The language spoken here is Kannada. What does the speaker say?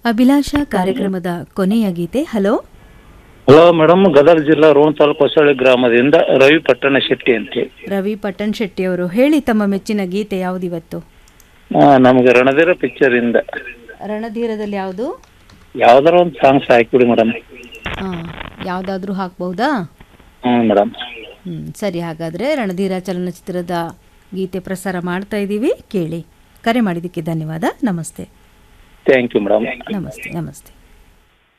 ಅಭಿಲಾಷ ಕಾರ್ಯಕ್ರಮದ ಕೊನೆಯ ಗೀತೆ ಹಲೋ ಹಲೋ ಮೇಡಮ್ ಗದಗ ಜಿಲ್ಲಾ ರೋಣ ತಾಲೂಕು ಹೊಸಳ್ಳಿ ಗ್ರಾಮದಿಂದ ರವಿ ಪಟ್ಟಣ ಶೆಟ್ಟಿ ಅಂತ ರವಿ ಪಟ್ಟಣ್ ಶೆಟ್ಟಿ ಅವರು ಹೇಳಿ ತಮ್ಮ ಮೆಚ್ಚಿನ ಗೀತೆ ಯಾವುದಿವತ್ತು ನಮಗೆ ರಣಧೀರ ಪಿಕ್ಚರ್ ಇಂದ ರಣಧೀರದಲ್ಲಿ ಯಾವುದು ಯಾವ್ದಾರ ಒಂದು ಸಾಂಗ್ಸ್ ಹಾಕಿಬಿಡಿ ಮೇಡಮ್ ಹಾಂ ಯಾವುದಾದ್ರೂ ಹಾಕ್ಬಹುದಾ ಹ್ಞೂ ಮೇಡಮ್ ಹ್ಞೂ ಸರಿ ಹಾಗಾದರೆ ರಣಧೀರ ಚಲನಚಿತ್ರದ ಗೀತೆ ಪ್ರಸಾರ ಮಾಡ್ತಾ ಇದ್ದೀವಿ ಕೇಳಿ ಕರೆ ಮಾಡಿದ್ದಕ್ಕೆ ಧನ್ಯವಾದ ನಮಸ್ತೆ ಥ್ಯಾಂಕ್ ಯು ಮೇಡಮ್ ನಮಸ್ತೆ ನಮಸ್ತೆ